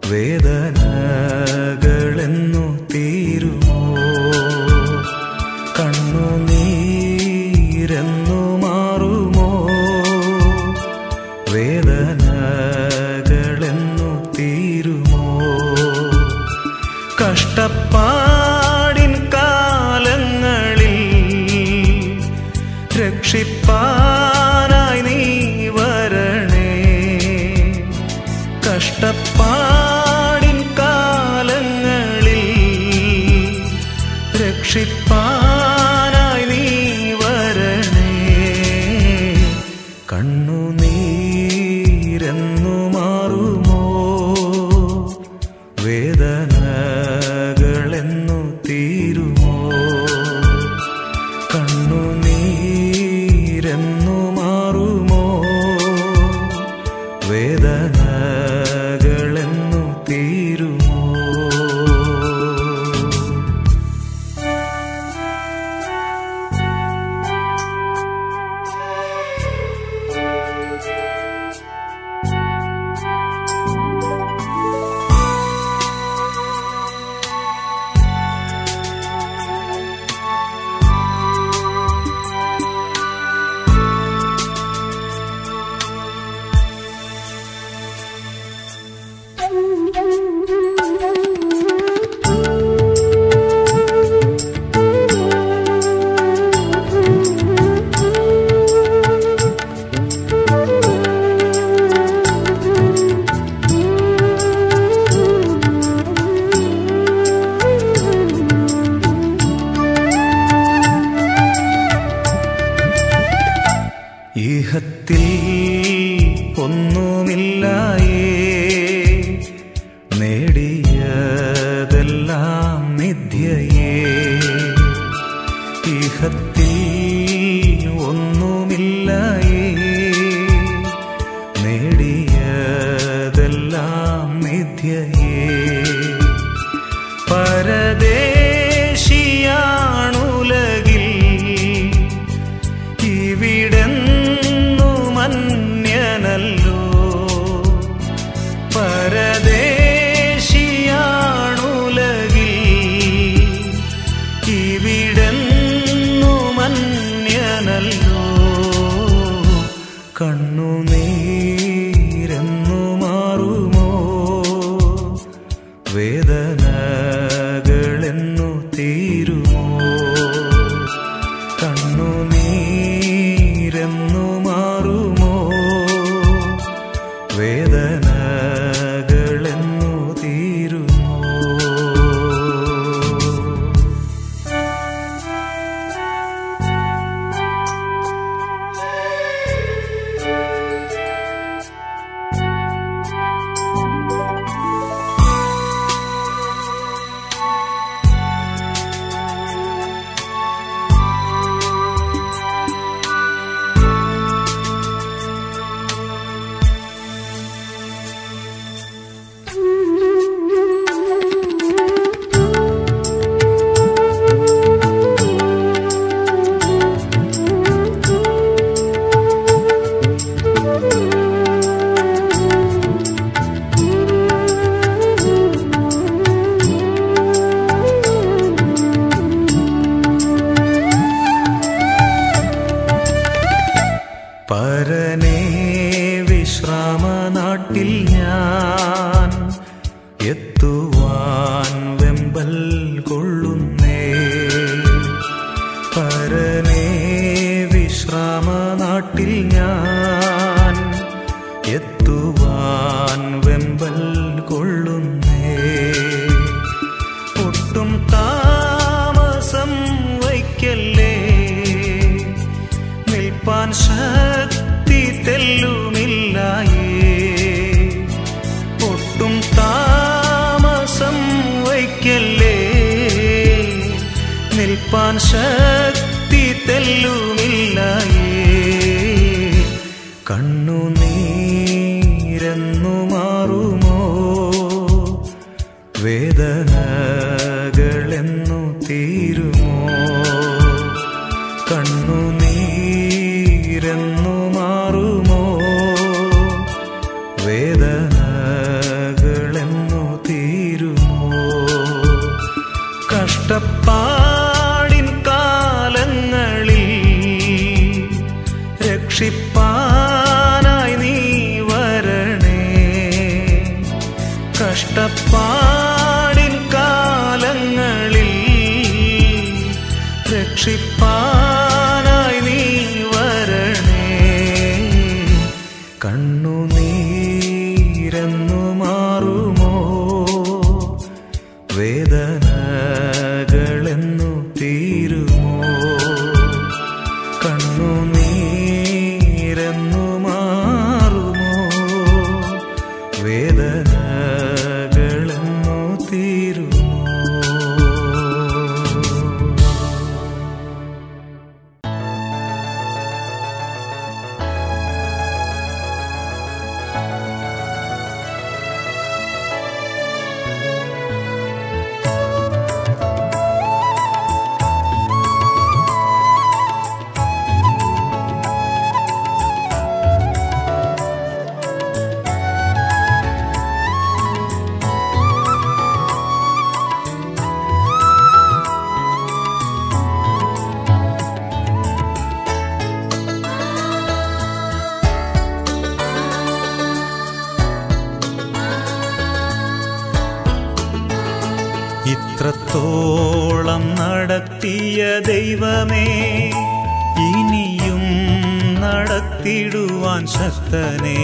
വേദനകളെന്നു തീരുമോ കണ്ണുനീരെന്നു മാറുമോ വേദനകളെന്നു തീരുമോ കഷ്ടപ്പാടിൻ കാലങ്ങളിൽ രക്ഷിപ്പാനായി നീ വരണേ കഷ്ടപ്പാടിൻ കാലങ്ങളിൽ രക്ഷിപ്പാനായി നീ വരണേ കണ്ണുനീരെന്നു മാറുമോ വേദനകളെന്നു തീരുമോ കണ്ണുനീരെന്നു മാറുമോ വേദനകളെന്നു തീരുമോ ഈഹത്തിൽ ഒന്നുമില്ലായേ നേടിയതെല്ലാം നിധ്യയേ ഈഹത്തിൽ ഒന്നുമില്ലായേ നേടിയതെല്ലാം നിധ്യയേ പരദേശിയാണുലകിൽ ഇവിടെന്നു മന്യനല്ലോ പരദേശിയാണുലകിൽ ഇവിടെന്നു മന്യനല്ലോ കണ്ണുനീരെന്നു മാറുമോ വേദനകളെന്നു തീരുമോ കണ്ണുനീരെന്നു മാറുമോ വേദനകളെന്നു തീരുമോ പരനേ വിശ്രാമനാട്ടിൽ ഞാൻ എത്തുവാൻ വെമ്പൽ കൊള്ളുന്നേ പരനേ വിശ്രാമനാട്ടിൽ ഞാൻ എത്തുവാൻ വെമ്പൽ കൊള്ളുന്നേ ഒട്ടും താമസം വയ്ക്കല്ലേ നിൽപ്പാൻ ശക്തി തെല്ലുമില്ലായേ ഒട്ടും താമസം വയ്ക്കല്ലേ നിൽപ്പാൻ ശക്തി തെല്ലുമില്ലായേ കണ്ണുനീരെന്നു മാറുമോ വേദനകളെന്നു തീരുമോ കണ്ണുനീരെന്നു മാറുമോ വേദനകളെന്നു കഷ്ടപ്പാടിൻ കാലങ്ങളിൽ രക്ഷിപ്പാനായി നീ വരണേ കണ്ണുനീരെന്നു മാറുമോ വേദനകളെന്നു തീരുമോ കണ്ണുനീരെന്നു മാറുമോ വേദനകളെന്നു തീരുമോ ഇത്രത്തോളം നടത്തിയ ദൈവമേ ഇനിയും നടത്തിടുവാൻ ശക്തനെ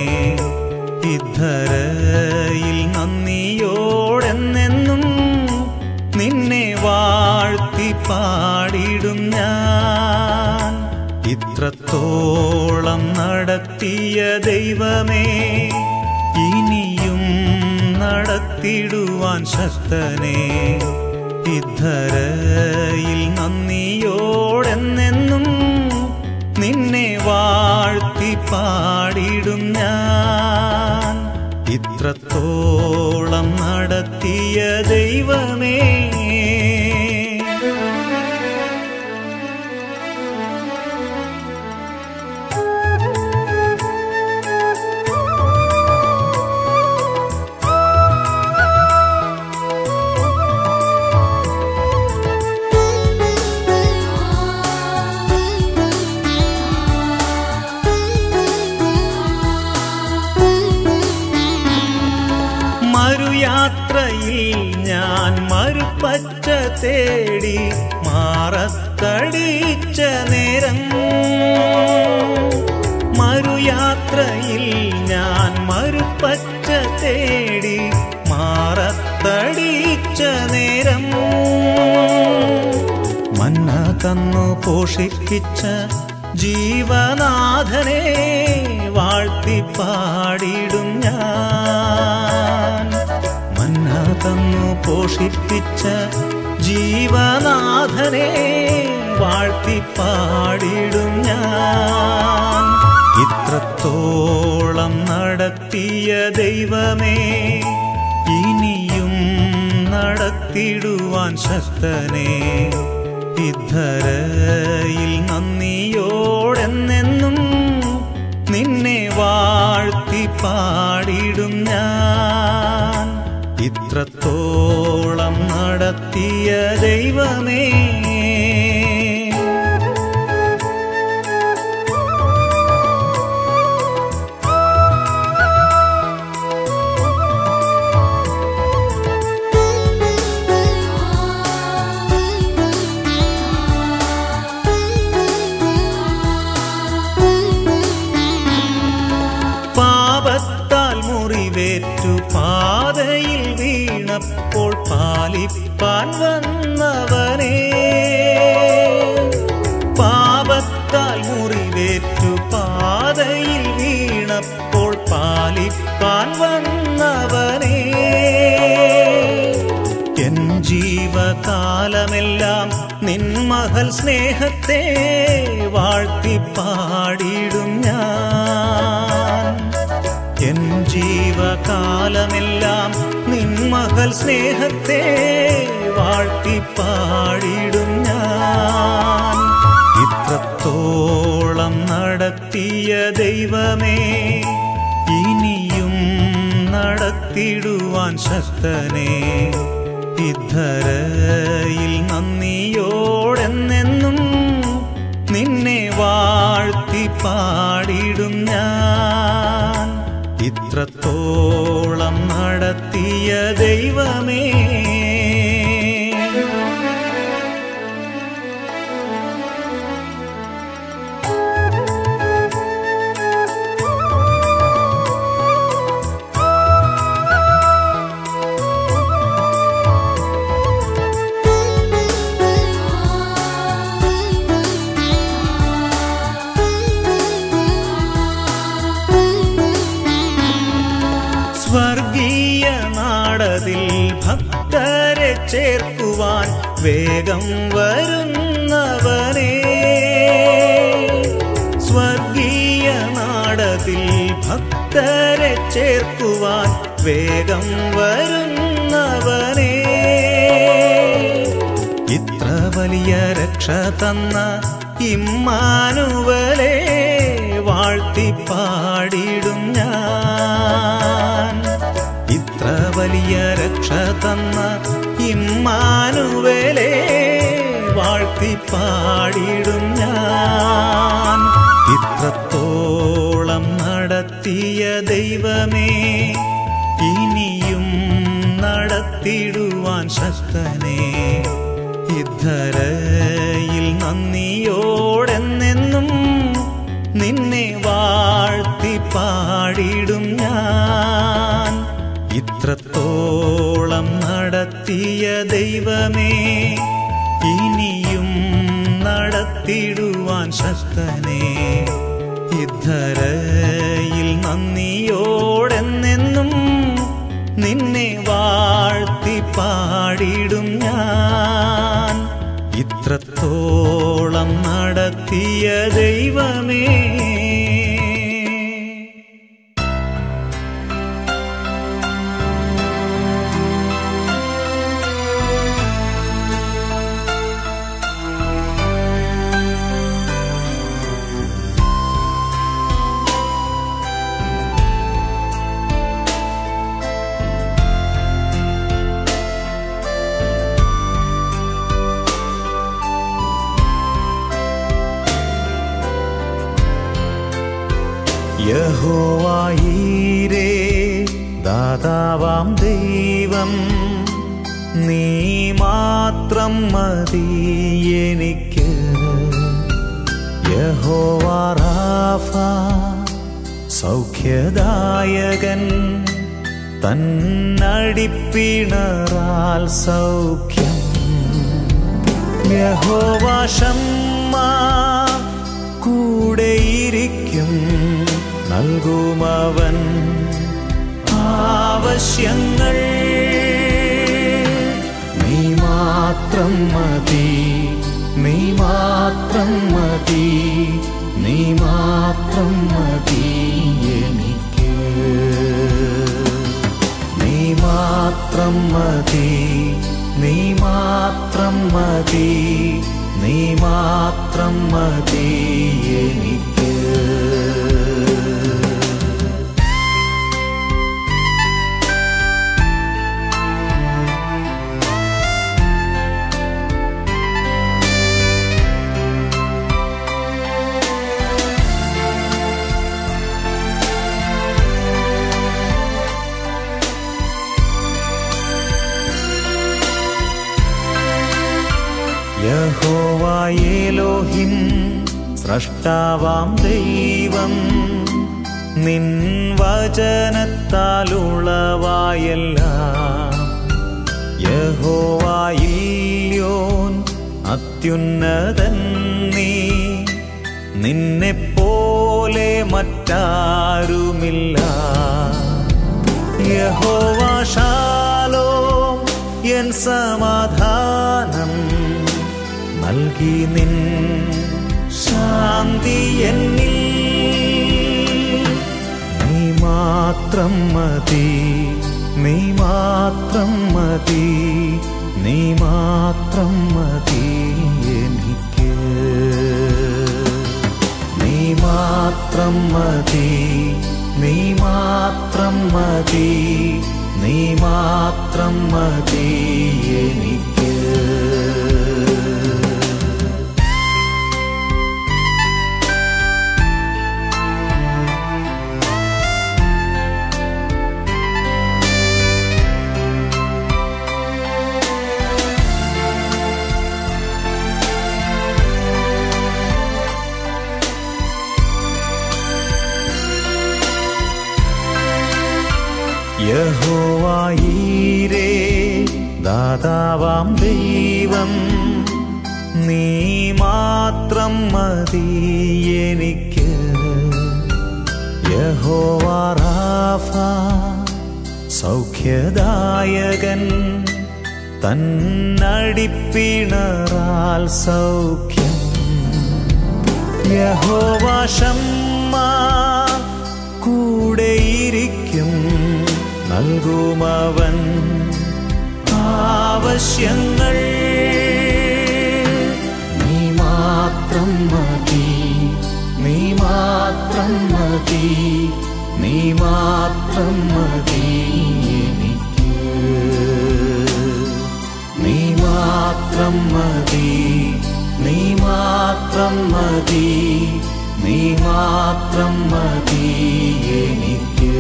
ഇദ്ധരയിൽ നന്ദിയോടെന്നെന്നും നിന്നെ വാഴ്ത്തി പാടിടും ഞാൻ ഇത്രത്തോളം നടത്തിയ ദൈവമേ ഇനിയും നടത്തിടുവാൻ ശക്തനെ ഇദ്ധരയിൽ നന്ദിയോടെന്നെന്നും നിന്നെ വാഴ്ത്തി പാടിടും ഞാൻ ഇത്രത്തോളം നടത്തിയ ദൈവമേ മറുയാത്രയിൽ ഞാൻ മറുപച്ച തേടി മാറത്തടിച്ച നേരം മറുയാത്രയിൽ ഞാൻ മറുപച്ച തേടി മാറത്തടിച്ച നേരം മന്ന തന്നു പോഷിപ്പിച്ച ജീവനാഥനെ വാഴ്ത്തി പാടിടും ഞാൻ മന്ന തന്നു പോഷിപ്പിച്ച ജീവനാഥനെ വാഴ്ത്തി പാടിടും ഞാൻ ഇത്രത്തോളം നടത്തിയ ദൈവമേ ഇനിയും നടത്തിടുവാൻ ശക്തനെ ഇദ്ധരയിൽ നന്ദിയോടെന്നെന്നും നിന്നെ വാഴ്ത്തി പാടിടും ഞാൻ ഇത്രത്തോളം നടത്തിയ ദൈവമേ പാപത്താൽ മുറിവേറ്റു പാതയിൽ വീണപ്പോൾ പാലിപ്പാൻ വന്നവനെ പാപത്താൽ മുറിവേറ്റു പാതയിൽ വീണപ്പോൾ പാലിപ്പാൻ വന്നവനെ എൻ ജീവകാലമെല്ലാം നിൻ മഹൽ സ്നേഹത്തെ വാഴ്ത്തി പാടിടും ഞാൻ എൻ ജീവകാലമെല്ലാം നിൻ മകൾ സ്നേഹത്തെ വാഴ്ത്തി പാടിടും ഞാൻ ഇത്രത്തോളം നടത്തിയ ദൈവമേ ഇനിയും നടത്തിടുവാൻ ശക്തനെ ഇദ്ധരയിൽ നന്ദിയോടെന്നെന്നും നിന്നെ വാഴ്ത്തി പാടിടും ഞാൻ ഇത്രത്തോളം നടത്തിയ ദൈവമേ സ്വർഗീയ നാടതിൽ ഭക്തരെ ചേർക്കുവാൻ വേഗം വരുന്നവനേ സ്വർഗീയ നാടതിൽ ഭക്തരെ ചേർക്കുവാൻ വേഗം വരുന്നവനേ ഇത്ര വലിയ രക്ഷ തന്ന ഇമ്മാനുവലെ വാഴ്ത്തി പാടിടും ഞാൻ ഇത്ര വലിയ രക്ഷ തന്ന ഇമ്മാനുവലെ വാഴ്ത്തി പാടിടും ഞാൻ ഇത്രത്തോളം നടത്തിയ ദൈവമേ ഇനിയും നടത്തിടുവാൻ ശക്തനെ ഇദ്ധരയിൽ നന്ദിയോടെന്നെന്നും നിന്നെ വാഴ്ത്തി പാടിടും ഞാൻ ഇത്രത്തോളം നടത്തിയ ദൈവമേ ഇനിയും നടത്തിടുവാൻ ശക്തനെ ഇദ്ധരയിൽ നന്ദിയോടെന്നെന്നും നിന്നെ വാഴ്ത്തി പാടിടും ഞാൻ ഇത്രത്തോളം നടത്തിയ ദൈവമേ യഹോവായീരേ ദാതാവാം ദൈവം നീ മാത്രം മതി എനിക്ക് യഹോവാറാഫ സൗഖ്യദായകൻ തന്നടിപ്പിണറാൽ സൗഖ്യം യഹോവാഷമ്മ കൂടെയിരിക്കും നൽകുമവൻ ആവശ്യങ്ങൾ നീ മാത്രം മതി നീ മാത്രം മതി നീ മാത്രം മതി എനിക്ക് നീ മാത്രം മതി നീ മാത്രം മതി നീ മാത്രം മതി എനിക്ക് യഹോവായേലോഹിം സ്രഷ്ടാവാം ദൈവം നിൻ വചനത്താലുളവായെല്ലാം യഹോവായില്യോൻ അത്യുന്നതൻ നീ നിന്നെ പോലെ മറ്റാരുമില്ല യഹോവാശാലോ എൻ സമാധാനം നൽകി നിൻ ശാന്തി എന്നിൽ നീ മാത്രം മതി നീ മാത്രം മതി നീ മാത്രം മതി എനിക്ക് നീ മാത്രം മതി നീ മാത്രം മതി നീ മാത്രം മതി എനിക്ക് ദാതാവാം ദൈവം നീ മാത്രം മതി എനിക്ക് യഹോവാറാഫ സൗഖ്യദായകൻ തന്നടിപ്പിണറാൽ സൗഖ്യം യഹോവാഷമ്മ കൂടെയിരിക്കും നൽകുമവൻ ആവശ്യങ്ങൾ നീ മാത്രം മതി നീ മാത്രം മതി നീ മാത്രം മതി എനിക്ക് നീ മാത്രം മതി നീ മാത്രം മതി നീ മാത്രം മതി എനിക്ക്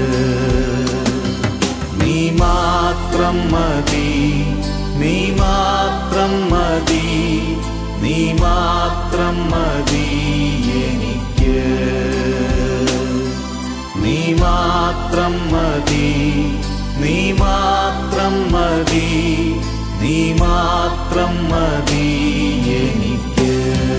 നീ മാത്രം മതി നീ മാത്രം മതി നീ മാത്രം മതി എനിക്ക് നീ മാത്രം മതി നീ മാത്രം മതി നീ മാത്രം മതി എനിക്ക്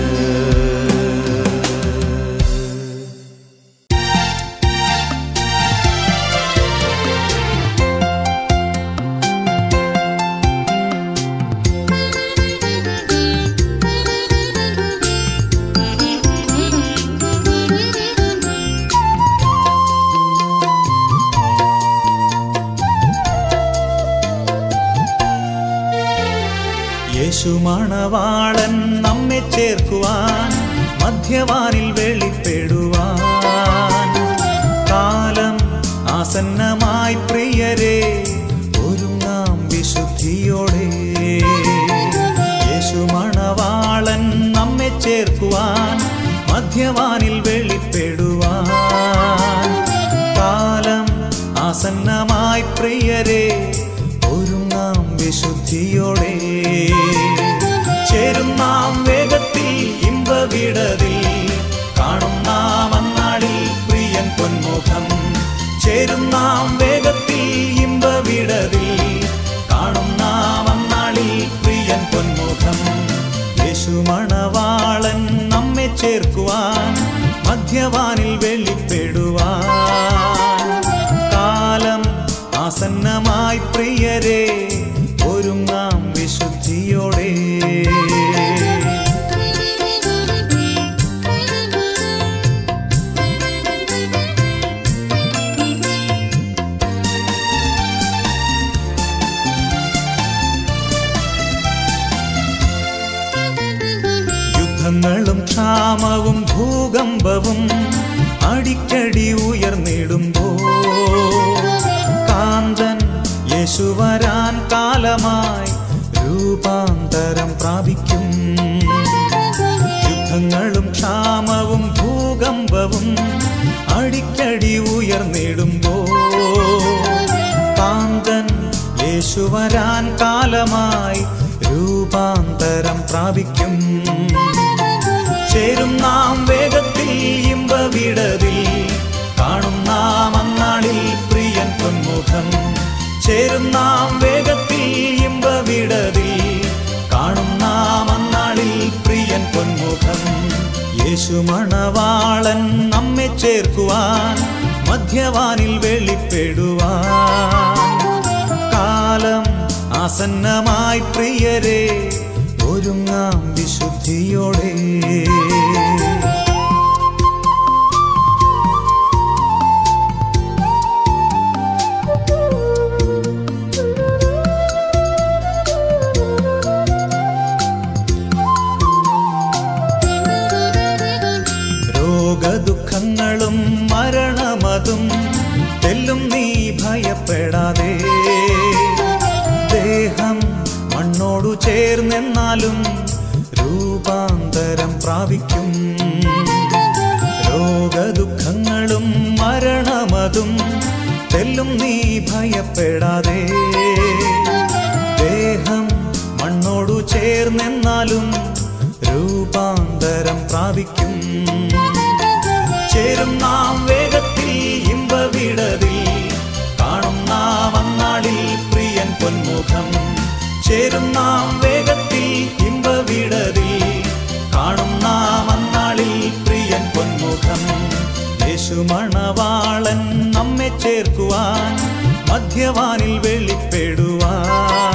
യേശു മണവാളൻ നമ്മെ ചേർക്കുവാൻ മധ്യവാനിൽ വെളിപ്പെടുവാൻ കാലം ആസന്നമായി പ്രിയരെ ഒരുങ്ങാം വിശുദ്ധിയോടെ യേശു മണവാളൻ നമ്മെ ചേർക്കുവാൻ മധ്യവാനിൽ വെളിപ്പെടുവാൻ കാലം ആസന്നമായി പ്രിയരെ ഒരുങ്ങാം വിശുദ്ധിയോടെ ചേരും നാം വേഗത്തിൽ ഇമ്പവിടതിൽ കാണും നാം അന്നാളിൽ പ്രിയൻ പൊന്മുഖം ചേരും നാം വേഗത്തിൽ ഇമ്പവിടതിൽ കാണും നാം അന്നാളിൽ പ്രിയൻ പൊന്മുഖം യേശു മണവാളൻ നമ്മെ ചേർക്കുവാൻ മധ്യവാനിൽ വെളിപ്പെടുവാൻ കാലം ആസന്നമായി പ്രിയരെ ഒരുങ്ങാം വിശുദ്ധിയോടെ യുദ്ധങ്ങളും ക്ഷാമവും ഭൂകമ്പവും അടിക്കടി ഉയർന്നിടുമ്പോ കാന്തൻ യേശു വരാൻ കാലമായി രൂപാന്തരം പ്രാപിക്കും യുദ്ധങ്ങളും ക്ഷാമവും ഭൂകമ്പവും അടിക്കടി ഉയർന്നിടുമ്പോ കാന്തൻ യേശു വരാൻ കാലമായി രൂപാന്തരം പ്രാപിക്കും ചേരും നാം വേഗത്തിൽ ഇമ്പവിടതിൽ കാണും നാം അന്നാളിൽ പ്രിയൻ പൊന്മുഖം ചേരും നാം വേഗത്തിൽ ഇമ്പവിടതിൽ കാണും നാം അന്നാളിൽ പ്രിയൻ പൊന്മുഖം യേശു മണവാളൻ നമ്മെ ചേർക്കുവാൻ മധ്യവാനിൽ വെളിപ്പെടുവാൻ കാലം ആസന്നമായി പ്രിയരെ ഒരുങ്ങാം വിശുദ്ധിയോടെ രോഗദുഃഖങ്ങളും മരണമതും തെല്ലും നീ ഭയപ്പെടാതെ ദേഹം മണ്ണോടു ചേർന്നെന്നാലും രൂപാന്തരം പ്രാപിക്കും രോഗദുഃഖങ്ങളും മരണമതും തെല്ലും നീ ഭയപ്പെടാതെ ദേഹം മണ്ണോടു ചേർന്നെന്നാലും രൂപാന്തരം പ്രാപിക്കും ചേരും നാം വേഗത്തിൽ ഇമ്പവിടതിൽ കാണും നാം അന്നാളിൽ പ്രിയൻ പൊന്മുഖം ചേരും നാം വേഗത്തിൽ ഇമ്പവിടതിൽ കാണും നാം അന്നാളിൽ പ്രിയൻ പൊന്മുഖം യേശു മണവാളൻ നമ്മെ ചേർക്കുവാൻ മധ്യവാനിൽ വെളിപ്പെടുവാൻ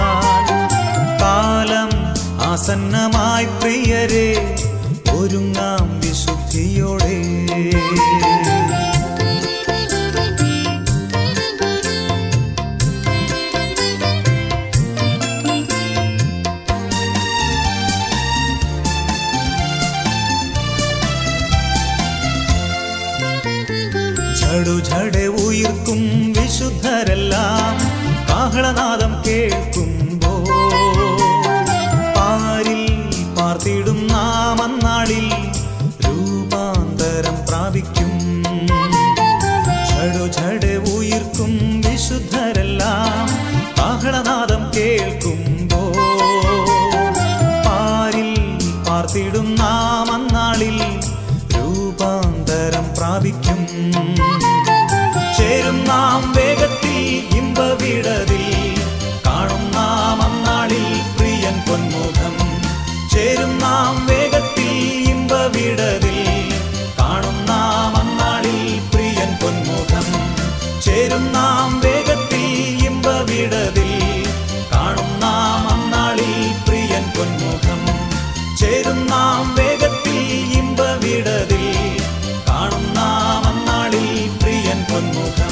കാലം ആസന്നമായി പ്രിയരെ ഒരുങ്ങാം വിശുദ്ധിയോടെ ഝടു ഝടെ ഉയിർക്കും വിശുദ്ധരെല്ലാം കാഹളനാദം കേൾക്കുമ്പോ പാരിൽ പാർത്തിടും നാം അന്നാളിൽ രൂപാന്തരം പ്രാപിക്കും ഝടു ഝടെ ഉയിർക്കും വിശുദ്ധരെല്ലാം കാഹളനാദം കേൾക്കുമ്പോ പാരിൽ പാർത്തിടും നാം അന്നാളിൽ രൂപാന്തരം പ്രാപിക്കും ചേരും നാം വേഗത്തിൽ ഇമ്പവിടതിൽ കാണും നാം അന്നാളിൽ പ്രിയൻ പൊന്മുഖം ചേരും നാം വേഗത്തിൽ ഇമ്പവിടതിൽ കാണും നാം അന്നാളിൽ പ്രിയൻ പൊന്മുഖം ചേരും നാം വേഗത്തിൽ ഇമ്പവിടതിൽ കാണും നാം അന്നാളിൽ പ്രിയൻ പൊന്മുഖം ചേരും നാം വേഗത്തിൽ ഇമ്പവിടതിൽ കാണും നാം അന്നാളിൽ പ്രിയൻ പൊന്മുഖം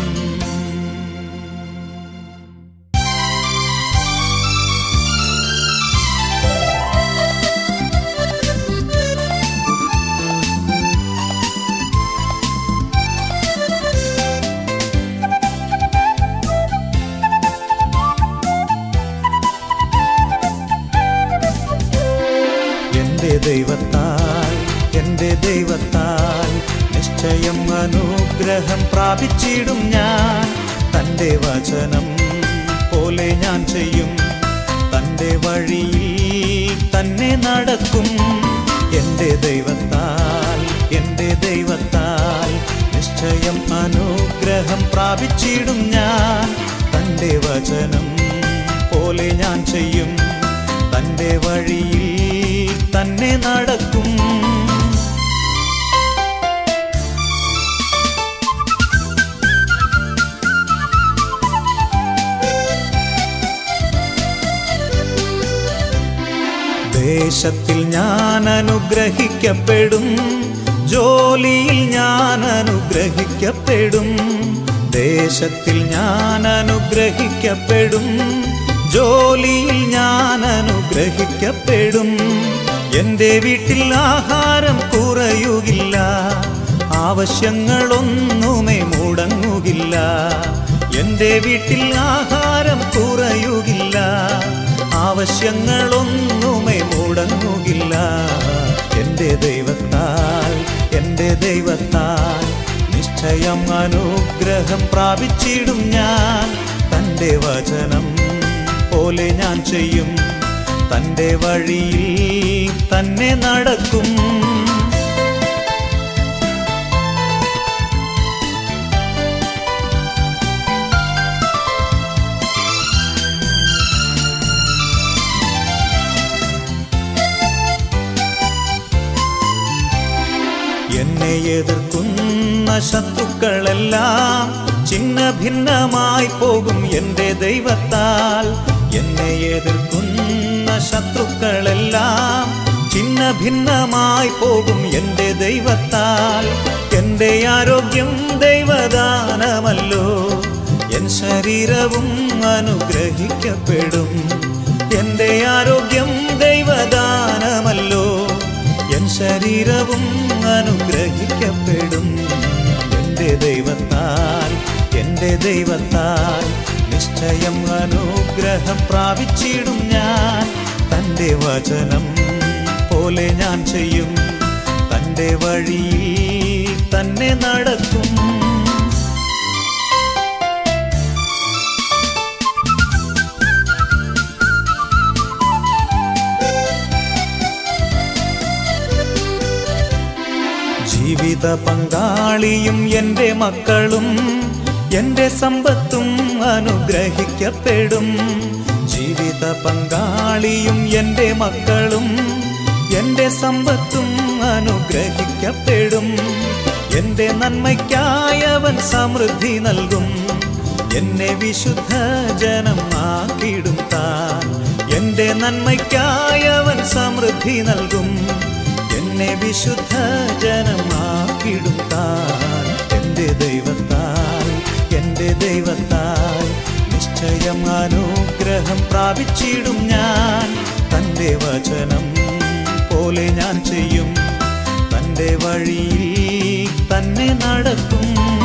എന്റെ ദൈവത്താൽ എന്റെ ദൈവത്താൽ നിശ്ചയം അനുഗ്രഹം പ്രാപിച്ചിടും ഞാൻ തൻ്റെ വചനം പോലെ ഞാൻ ചെയ്യും തൻ്റെ വഴിയിൽ തന്നെ നടക്കും എന്റെ ദൈവത്താൽ എന്റെ ദൈവത്താൽ നിശ്ചയം അനുഗ്രഹം പ്രാപിച്ചിടും ഞാൻ തൻ്റെ വചനം പോലെ ഞാൻ ചെയ്യും തൻ്റെ വഴിയിൽ തന്നെ നടക്കും ദേശത്തിൽ ഞാൻ അനുഗ്രഹിക്കപ്പെടും ജോലിയിൽ ഞാൻ അനുഗ്രഹിക്കപ്പെടും ദേശത്തിൽ ഞാൻ അനുഗ്രഹിക്കപ്പെടും ജോലിയിൽ ഞാൻ അനുഗ്രഹിക്കപ്പെടും എൻ്റെ വീട്ടിൽ ആഹാരം കുറയുകില്ല ആവശ്യങ്ങളൊന്നുമേ മുടങ്ങുകില്ല എൻ്റെ വീട്ടിൽ ആഹാരം കുറയുകില്ല ആവശ്യങ്ങളൊന്നുമേ മുടങ്ങുകില്ല എൻ്റെ ദൈവത്താൽ എൻ്റെ ദൈവത്താൽ നിശ്ചയം അനുഗ്രഹം പ്രാപിച്ചിടും ഞാൻ തൻ്റെ വചനം പോലെ ഞാൻ ചെയ്യും തൻ്റെ വഴിയിൽ തന്നെ നടക്കും എന്നെ എതിർക്കുന്ന ശത്രുക്കളെല്ലാം ചിന്ന ഭിന്നമായി പോകും എൻ്റെ ദൈവത്താൽ എന്നെ എതിർക്കുന്ന ശത്രുക്കളെല്ലാം ചിന്ന ഭിന്നമായി പോകും എൻ്റെ ദൈവത്താൽ എൻ്റെ ആരോഗ്യം ദൈവദാനമല്ലോ എൻ ശരീരവും അനുഗ്രഹിക്കപ്പെടും എൻ്റെ ആരോഗ്യം ദൈവദാനമല്ലോ എൻ ശരീരവും അനുഗ്രഹിക്കപ്പെടും എൻ്റെ ദൈവത്താൽ എൻ്റെ ദൈവത്താൽ നിശ്ചയം അനുഗ്രഹം പ്രാപിച്ചിടും ഞാൻ തൻ്റെ വചനം പോലെ ഞാൻ ചെയ്യും തൻ്റെ വഴിയിൽ തന്നെ നടക്കും ജീവിത പങ്കാളിയും എൻ്റെ മക്കളും എൻ്റെ സമ്പത്തും അനുഗ്രഹിക്കപ്പെടും ജീവിത ജീവിത പങ്കാളിയും എൻ്റെ മക്കളും എൻ്റെ സമ്പത്തും അനുഗ്രഹിക്കപ്പെടും എൻ്റെ നന്മയ്ക്കായവൻ സമൃദ്ധി നൽകും എന്നെ വിശുദ്ധ ജനം ആക്കിടും താൻ എൻ്റെ നന്മയ്ക്കായവൻ സമൃദ്ധി നൽകും എന്നെ വിശുദ്ധ ജനമാക്കിടും താൻ എൻ്റെ ദൈവത്താൽ എൻ്റെ ദൈവത്താൽ നിശ്ചയം അനുഗ്രഹം പ്രാപിച്ചിടും ഞാൻ തൻ്റെ വചനം പോലെ ഞാൻ ചെയ്യും തൻ്റെ വഴിയിൽ തന്നെ നടക്കും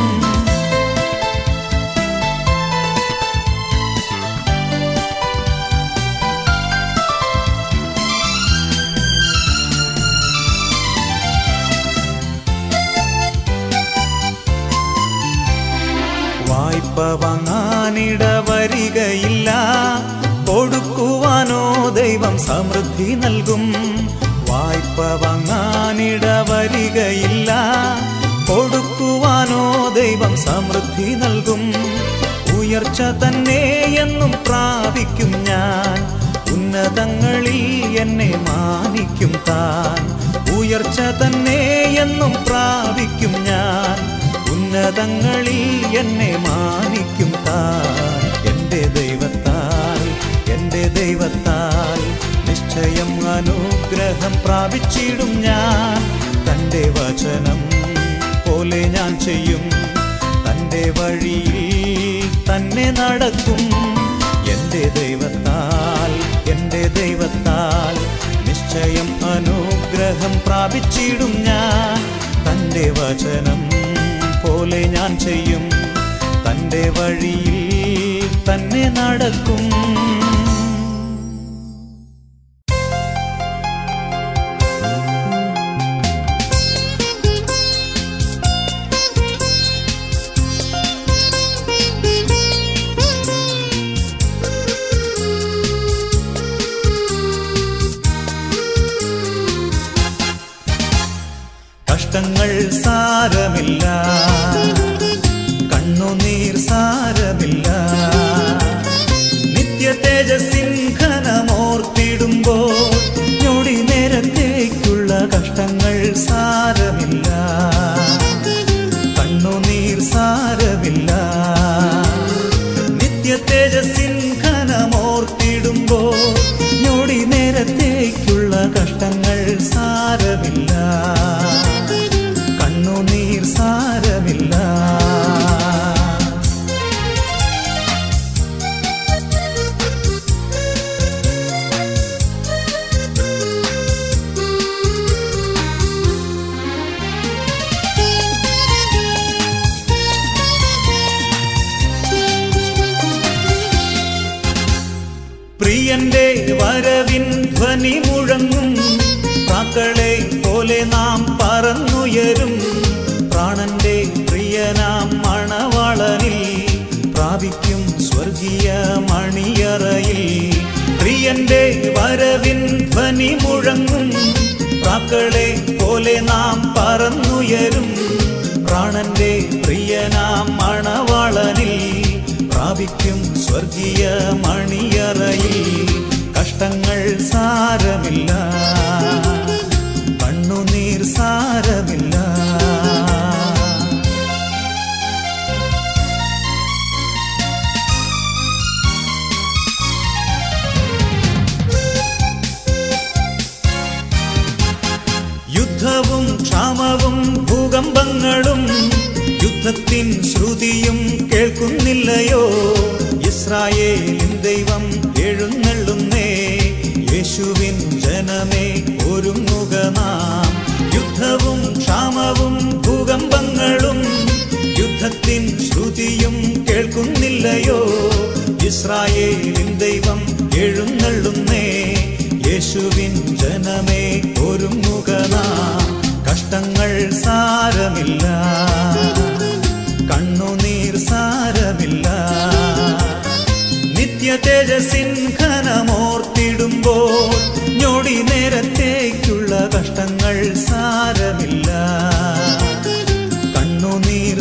വായ്പ വാങ്ങാനിട വരികയില്ല കൊടുക്കുവാനോ ദൈവം സമൃദ്ധി നൽകും വായ്പ വാങ്ങാനിട വരികയില്ല കൊടുക്കുവാനോ ദൈവം സമൃദ്ധി നൽകും ഉയർച്ച തന്നെ എന്നും പ്രാപിക്കും ഞാൻ ഉന്നതങ്ങളിൽ എന്നെ മാനിക്കും താൻ ഉയർച്ച തന്നെ എന്നും പ്രാപിക്കും ഞാൻ ഉന്നതങ്ങളിൽ എന്നെ മാനിക്കും താൻ എൻ്റെ ദൈവത്താൽ എൻ്റെ ദൈവത്താൽ നിശ്ചയം അനുഗ്രഹം പ്രാപിച്ചിടും ഞാൻ തൻ്റെ വചനം പോലെ ഞാൻ ചെയ്യും തൻ്റെ വഴിയിൽ തന്നെ നടക്കും എൻ്റെ ദൈവത്താൽ എൻ്റെ ദൈവത്താൽ നിശ്ചയം അനുഗ്രഹം പ്രാപിച്ചിടും ഞാൻ തൻ്റെ വചനം പോലെ ഞാൻ ചെയ്യും തൻ്റെ വഴിയിൽ തന്നെ നടക്കും കഷ്ടങ്ങൾ സാരമില്ല കണ്ണുനീർ സാരമില്ല നിത്യ തേജസ്സിൻ ഘനമോർത്തിടുമ്പോൾ ഞൊടി നേരത്തേക്കുള്ള കഷ്ടങ്ങൾ സാരമില്ല കണ്ണുനീർ സാരമില്ല നിത്യ തേജസ്സിൻ ഘനമോർത്തിടുമ്പോൾ ഞൊടി നേരത്തേക്കുള്ള കഷ്ടങ്ങൾ സാരമില്ല കണ്ണുനീർ സാരമില്ല പ്രിയന്റെ വരവിൻ ധ്വനി മുഴങ്ങും പ്രാക്കളെ പോലെ നാം പറന്നുയരും പ്രാണന്റെ പ്രിയനാം മണവളനിൽ പ്രാപിക്കും സ്വർഗീയ മണിയറയിൽ പ്രിയന്റെ വരവിൻ ധ്വനി മുഴങ്ങും പ്രാക്കളെ പോലെ നാം പറന്നുയരും പ്രാണന്റെ പ്രിയനാം മണവളനിൽ പ്രാപിക്കും സ്വർഗീയ മണിയറയിൽ കഷ്ടങ്ങൾ സാരമില്ല കണ്ണുനീർ സാരമില്ല യുദ്ധവും ക്ഷാമവും ഭൂകമ്പങ്ങളും യുദ്ധത്തിൻ ശ്രുതിയും കേൾക്കുന്നില്ലയോ ഇസ്രായേലിൻ ദൈവം എഴുന്നള്ളുന്നേ യേശുവിൻ ജനമേ ഒരുങ്ങുക നാം യുദ്ധവും ക്ഷാമവും ഭൂകമ്പങ്ങളും യുദ്ധത്തിൻ ശ്രുതിയും കേൾക്കുന്നില്ലയോ ഇസ്രായേലിൻ ദൈവം എഴുന്നള്ളുന്നേ യേശുവിൻ ജനമേ ഒരുങ്ങുക നാം കഷ്ടങ്ങൾ സാരമില്ല കണ്ണുനീർ സാരമില്ല നിത്യ തേജസ്സിൻ ഘനമോർത്തിടുമ്പോൾ ഞൊടി നേരത്തേക്കുള്ള കഷ്ടങ്ങൾ സാരമില്ല കണ്ണുനീർ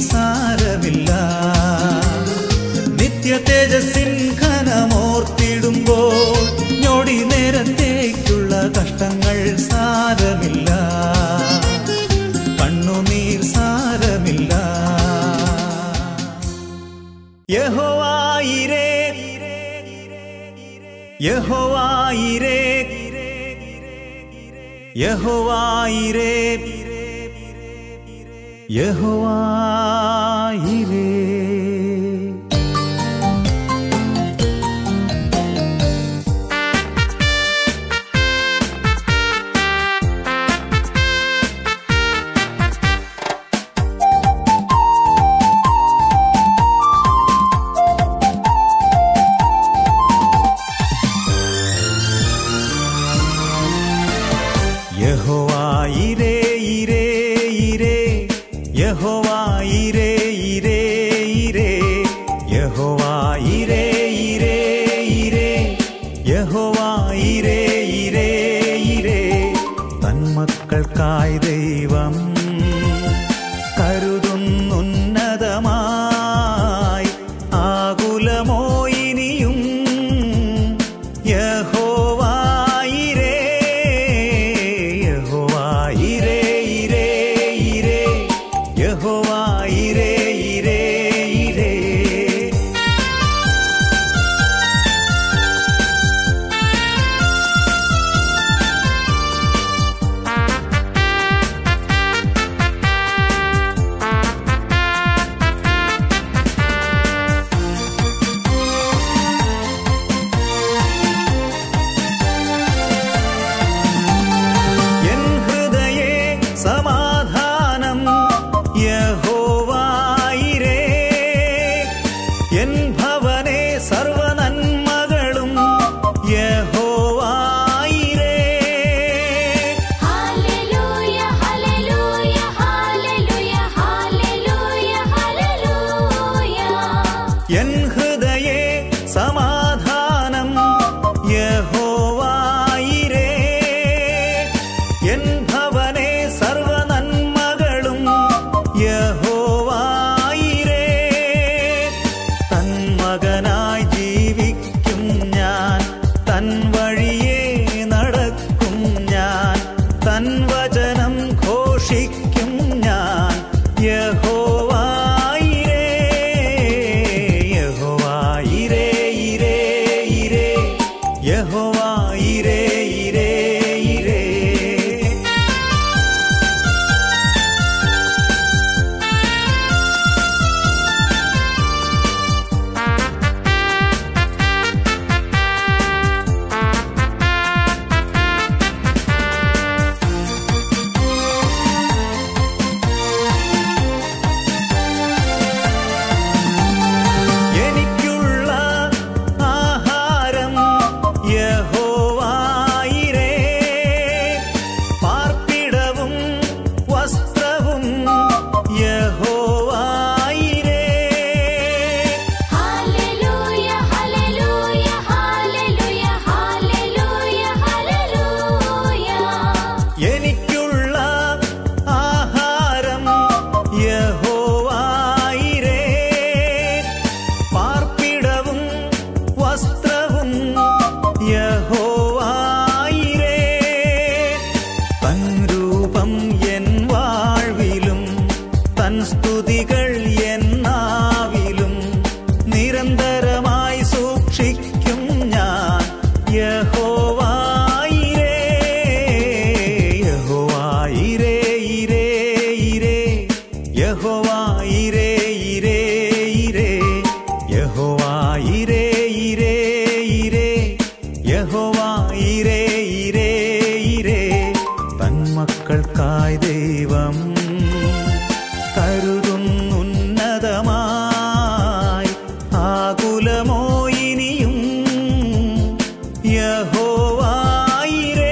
സാരമില്ല നിത്യ തേജസ്സിൻ ഘനമോർത്തിടുമ്പോൾ യഹോവായിരേ യഹോവായിരേ യഹോവായിരേ യഹോവായിരേ ഇരേ ഇരേ യഹോവായിരേ ഇരേ ഇരേ യഹോവായിരേ ഇരേ ഇരേ യഹോവായിരേ ഇരേ ഇരേ തന്മക്കൾക്കായി ദൈവം കരുതുന്നുന്നതമായി ആകുലമോ ഇനിയും യഹോവായിരേ യഹോവായിരേ ഇരേ ഇരേ യഹോവായിരേ ഇരേ ഇരേ എൻ ഹൃദയേ സമാധാനം യഹോവായിരേ എൻ ഭവനെ സർവനന്മകളും യഹോവായിരേ ഹല്ലേലൂയ ഹല്ലേലൂയ ഹല്ലേലൂയ ഹല്ലേലൂയ ഹല്ലേലൂയ എൻ ഹൃദയേ സമാധാനം യഹോവായിരേ എൻ ഭവനെ സർവനന്മകളും യഹോവായിരേ തൻ മകനായി ജീവിക്കും ഞാൻ തൻ വഴിയെ നടക്കും ഞാൻ തൻ വചനം ഘോഷിക്കും ഞാൻ യഹോവായിരേ യഹോവായിരേ ഇരേ ഇരേ യഹോവായിരേ ഇരേ ഇരേ എനിക്കുള്ള ആഹാരം യഹോവായിരേ പാർപ്പിടവും വസ്ത്രവും യഹോവായിരേ ഹല്ലേലൂയ ഹല്ലേലൂയ ഹല്ലേലൂയ ഹല്ലേലൂയ ഹല്ലേലൂയ എനിക്കുള്ള ആഹാരം യഹോവായിരേ പാർപ്പിടവും വസ്ത്രവും യഹോവായിരേ തൻ രൂപം എൻ വാഴ്വിലും തൻ സ്തുതികൾ എൻ നാവിലും നിരന്തരമായി സൂക്ഷിക്കും ഞാൻ യഹോവായിരേ യഹോവായിരേ ഇരേ ഇരേ യഹോവായിരേ ഇരേ ഇരേ യഹോവായിരേ ഇരേ ഇരേ യഹോവായിരേ ഇരേ ഇരേ തന്മക്കൾക്കായി ദൈവം കരുതുന്നുന്നതമായി ആകുലമോ ഇനിയും യഹോവായിരേ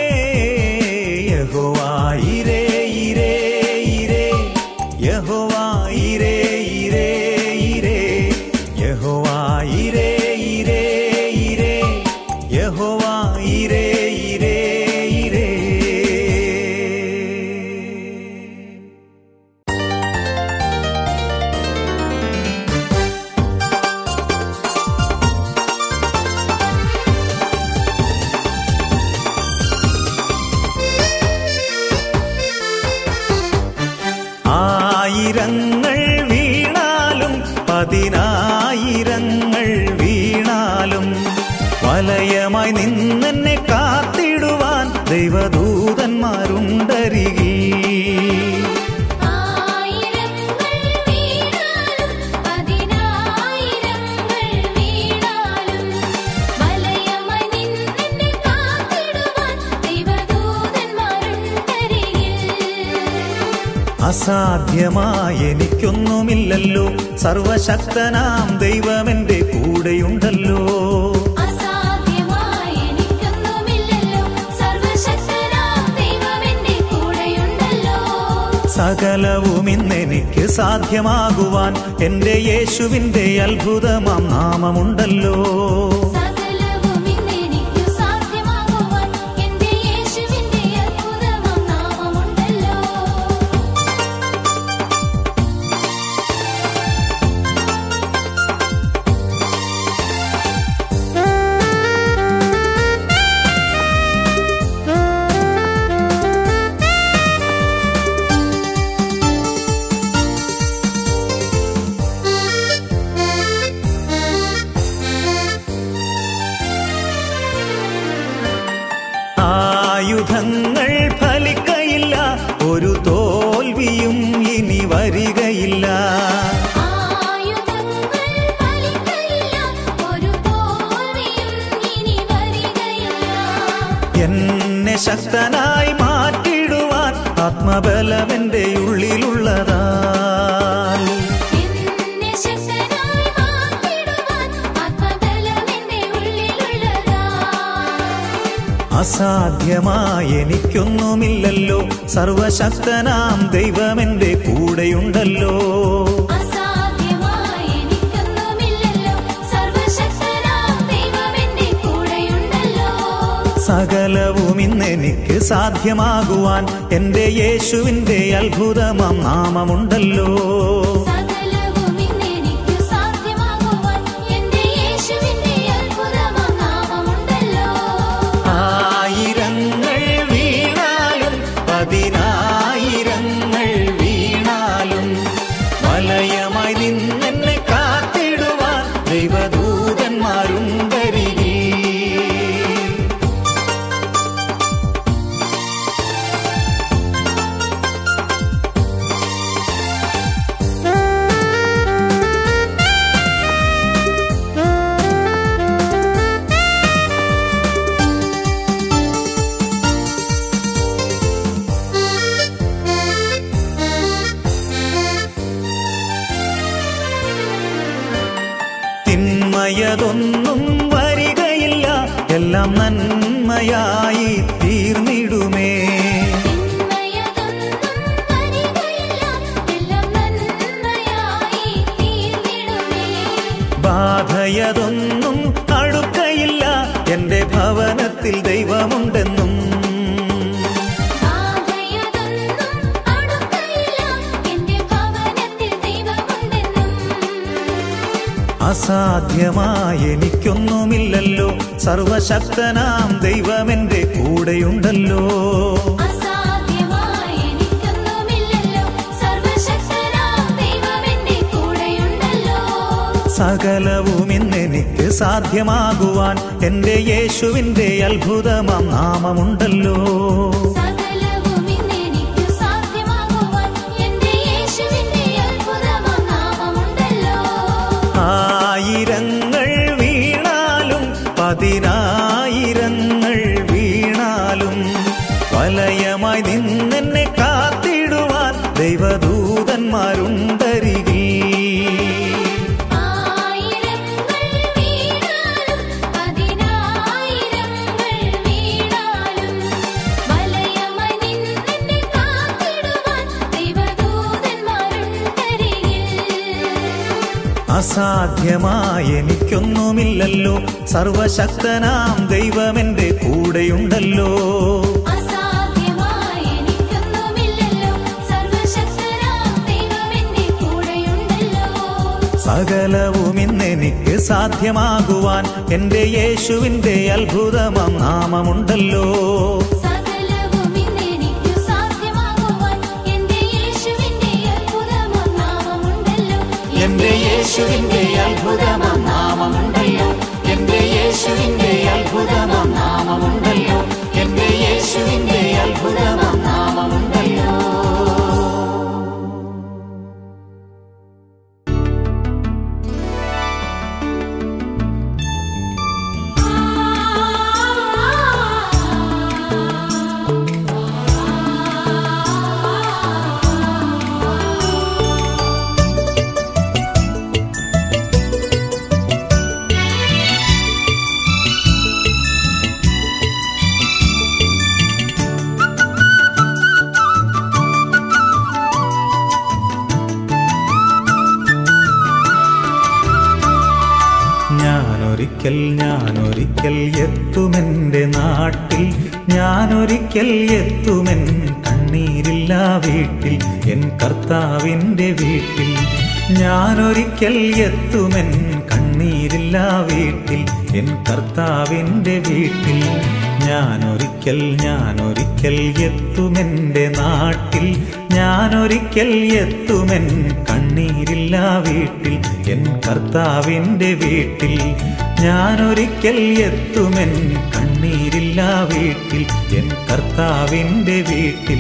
യഹോവായിരേ ഇരേ ഇരേ യഹോവായിരേ ഇരേ ഇരേ യഹോവായിരേ ഇരേ ഇരേ യഹോവായിരേ ഇരേ ഇരേ വലയമായി നിന്നെന്നെ കാത്തിടുവാൻ ദൈവദൂതന്മാരുണ്ടരികി ആയിരങ്ങൾ വീണാലും പതിനായിരങ്ങൾ വീണാലും വലയമായി നിന്നെ കാത്തിടുവാൻ ദൈവദൂതന്മാരുണ്ടരികിൽ അസാധ്യമായ എനിക്കൊന്നുമില്ലല്ലോ സർവശക്തനാം ദൈവമെന്റെ കൂടെയുണ്ടല്ലോ അസാധ്യമായി എനിക്കൊന്നുമില്ലല്ലോ സർവശക്തനാം ദൈവം എന്റെ കൂടെയുണ്ടല്ലോ സകലവും ഇന്നെനിക്ക് സാധ്യമാകുവാൻ എന്റെ യേശുവിന്റെ അത്ഭുതമാം നാമമുണ്ടല്ലോ സകലവും ഇന്നെനിക്കു സാധ്യമാകുവാൻ എന്റെ യേശുവിന്റെ അത്ഭുതമാം നാമമുണ്ടല്ലോ ആയുധങ്ങൾ ഫലിക്കയില്ല ഒരു തോൽവിയും ഇനി വരികയില്ല ആയുധങ്ങൾ ഫലിക്കയില്ല ഒരു തോൽവിയും ഇനി വരികയില്ല എന്നെ ശക്തനായി മാറ്റിടുവാൻ ആത്മബലമെന്റെ ഉള്ളിലുള്ളതാ എന്നെ ശക്തനായി മാറ്റിടുവാൻ ആത്മബലം എന്റെ ഉള്ളിലുള്ളതാ അസാധ്യമായ എനിക്കൊന്നുമില്ലല്ലോ സർവശക്തനാം ദൈവമെന്റെ കൂടെയുണ്ടല്ലോ അസാധ്യമായി എനിക്കൊന്നുമില്ലല്ലോ സർവശക്തനാം ദൈവം എന്റെ കൂടെയുണ്ടല്ലോ സകലവും ഇന്നെനിക്ക് സാധ്യമാകുവാൻ എന്റെ യേശുവിന്റെ അത്ഭുതമാം നാമമുണ്ടല്ലോ സകലവും ഇന്നെനിക്കു സാധ്യമാകുവാൻ എന്റെ യേശുവിന്റെ അത്ഭുതമാം നാമമുണ്ടല്ലോ ആയിരങ്ങൾ വീണാലും പതിനായിരങ്ങൾ വീണാലും വലയമായി നിന്നെന്നെ കാത്തിടുവാൻ ദൈവദൂതന്മാരുണ്ടരികി തിന്മയതൊന്നും വരികയില്ല എല്ലാം നന്മയായി തീർന്നിടുമേ തിന്മയതൊന്നും വരികയില്ല എല്ലാം നന്മയായി തീർന്നിടുമേ ബാധയതൊന്നും അടുക്കയില്ല എന്റെ ഭവനത്തിൽ ദൈവമുണ്ടെന്നും ബാധയതൊന്നും അടുക്കയില്ല എന്റെ ഭവനത്തിൽ ദൈവമുണ്ടെന്നും അസാധ്യമായ എനിക്കൊന്നുമില്ലല്ലോ സർവശക്തനാം ദൈവമെന്റെ കൂടെയുണ്ടല്ലോ അസാധ്യമായി എനിക്കൊന്നുമില്ലല്ലോ സർവശക്തനാം ദൈവം എന്റെ കൂടെയുണ്ടല്ലോ സകലവും ഇന്നെനിക്ക് സാധ്യമാകുവാൻ എന്റെ യേശുവിന്റെ അത്ഭുതമാം നാമമുണ്ടല്ലോ സകലവും ഇന്നെനിക്കു സാധ്യമാകുവാൻ എന്റെ യേശുവിന്റെ അത്ഭുതമാം നാമമുണ്ടല്ലോ ആയിരങ്ങൾ വീണാലും പതിനായിരങ്ങൾ വീണാലും വലയമായി നിന്നെന്നെ കാത്തിടുവാൻ ദൈവദൂതന്മാരുണ്ടരികി ആയിരങ്ങൾ വീണാലും പതിനായിരങ്ങൾ വീണാലും വലയമായി നിന്നെ കാത്തിടുവാൻ ദൈവദൂതന്മാരുണ്ടരികിൽ അസാധ്യമായ എനിക്കൊന്നുമില്ലല്ലോ സർവശക്തനാം ദൈവമെന്റെ കൂടെയുണ്ടല്ലോ അസാധ്യമായി എനിക്കൊന്നുമില്ലല്ലോ സർവശക്തനാം ദൈവം എന്റെ കൂടെയുണ്ടല്ലോ സകലവും ഇന്നെനിക്ക് സാധ്യമാകുവാൻ എന്റെ യേശുവിന്റെ അത്ഭുതമാം നാമമുണ്ടല്ലോ സകലവും ഇന്നെനിക്കു സാധ്യമാകുവാൻ എന്റെ യേശുവിന്റെ അത്ഭുതമാം നാമമുണ്ടല്ലോ എന്റെ യേശുവിന്റെ അത്ഭുതമാം നാമമുണ്ടല്ലോ എന്റെ യേശുവിന്റെ ഞാനൊരിക്കൽ ഞാനൊരിക്കൽ എത്തുമെൻ്റെ നാട്ടിൽ ഞാനൊരിക്കൽ എത്തുമെൻ കണ്ണീരില്ല വീട്ടിൽ എൻ കർത്താവിൻ്റെ വീട്ടിൽ ഞാനൊരിക്കൽ എത്തുമെൻ കണ്ണീരില്ല വീട്ടിൽ എൻ കർത്താവിൻ്റെ വീട്ടിൽ ഞാനൊരിക്കൽ ഞാനൊരിക്കൽ എത്തുമെൻ്റെ നാട്ടിൽ ഞാനൊരിക്കൽ എത്തുമെൻ കണ്ണീരില്ല വീട്ടിൽ എൻ കർത്താവിൻ്റെ വീട്ടിൽ ഞാനൊരിക്കൽ എത്തുമെൻ കണ്ണീരില്ല വീട്ടിൽ എൻ കർത്താവിൻ്റെ വീട്ടിൽ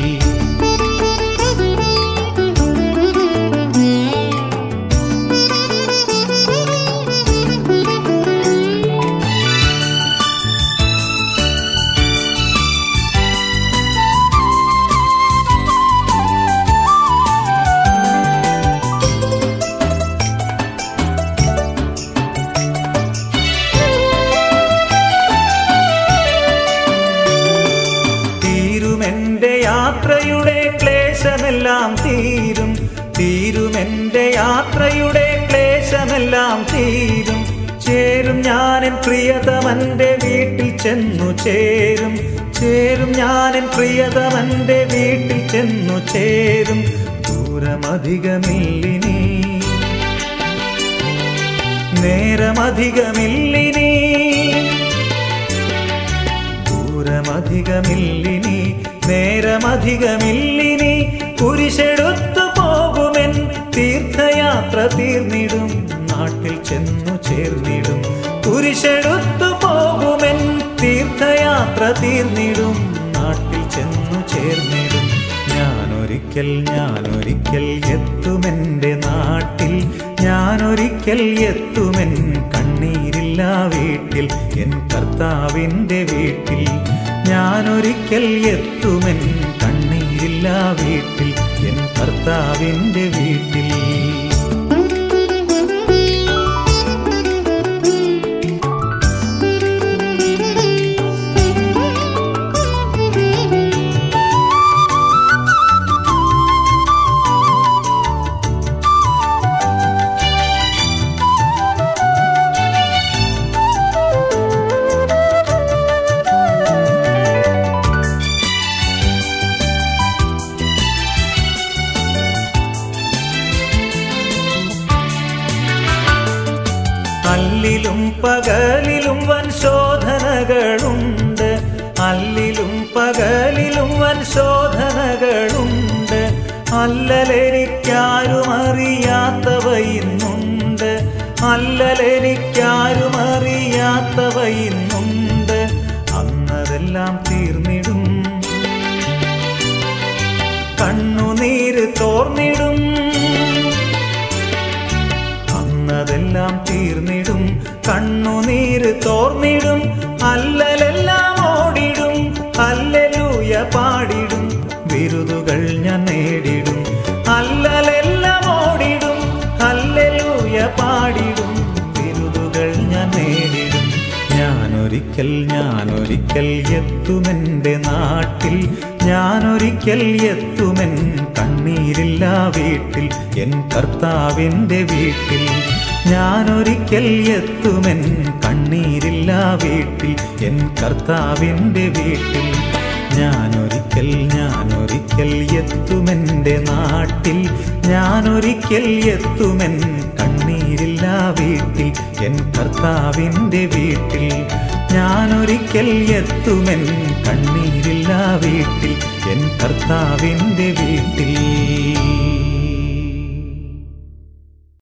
തീരുമെന്റെ യാത്രയുടെ ക്ലേശമെല്ലാം തീരും തീരുമെന്റെ യാത്രയുടെ ക്ലേശമെല്ലാം തീരും ചേരും ഞാനെൻ പ്രിയതമന്റെ വീട്ടിൽ ചെന്നു ചേരും ചേരും ഞാനെൻ പ്രിയതമന്റെ വീട്ടിൽ ചെന്നു ചേരും ദൂരമധികമില്ലിനി നേരമധികമില്ലിനി ദൂരമധികമില്ലിനി നേരമധികമില്ലിനി കുരിശെടുത്തു പോകുമെൻ തീർത്ഥയാത്ര തീർന്നിടും നാട്ടിൽ ചെന്നു ചേർന്നിടും കുരിശെടുത്തു പോകുമെൻ തീർത്ഥയാത്ര തീർന്നിടും നാട്ടിൽ ചെന്നു ചേർന്നിടും ഞാനൊരിക്കൽ ഞാനൊരിക്കൽ എത്തുമെൻ്റെ നാട്ടിൽ ഞാനൊരിക്കൽ എത്തുമെൻ കണ്ണീരില്ല വീട്ടിൽ എൻ കർത്താവിൻ്റെ വീട്ടിൽ ഞാനൊരിക്കൽ എത്തുമെൻ കണ്ണീരില്ല വീട്ടിൽ എൻ കർത്താവിൻ്റെ വീട്ടിൽ അല്ലിലും പകലിലും വൻ ശോധനകളുണ്ട് അല്ലിലും പകലിലും വൻ ശോധനകളുണ്ട് അല്ലലെനിക്കാരും അറിയാത്തവ ഇന്നുണ്ട് അല്ലലെനിക്കാരും അറിയാത്തവ ഇന്നുണ്ട് അന്നതെല്ലാം തീർന്നിടും കണ്ണുനീര് തോർന്നിടും അന്നതെല്ലാം തീർന്നിടും കണ്ണുനീര് തോർന്നിടും അല്ലലെല്ലാം ഓടിടും അല്ലലൂയ പാടിടും വിരുതുകൾ ഞാൻ നേടിടും അല്ലലെല്ലാം ഓടിടും അല്ലലൂയ പാടിടും വിരുതുകൾ ഞാൻ നേടിടും ഞാനൊരിക്കൽ ഞാനൊരിക്കൽ എത്തുമെൻ്റെ നാട്ടിൽ ഞാനൊരിക്കൽ എത്തുമെൻ കണ്ണീരില്ല വീട്ടിൽ എൻ കർത്താവിൻ്റെ വീട്ടിൽ ഞാനൊരിക്കൽ എത്തുമെൻ കണ്ണീരില്ല വീട്ടിൽ എൻ കർത്താവിൻ്റെ വീട്ടിൽ ഞാനൊരിക്കൽ ഞാനൊരിക്കൽ എത്തുമെൻ്റെ നാട്ടിൽ ഞാനൊരിക്കൽ എത്തുമെൻ കണ്ണീരില്ല വീട്ടിൽ എൻ കർത്താവിൻ്റെ വീട്ടിൽ ഞാനൊരിക്കൽ എത്തുമെൻ കണ്ണീരില്ല വീട്ടിൽ എൻ കർത്താവിൻ്റെ വീട്ടിൽ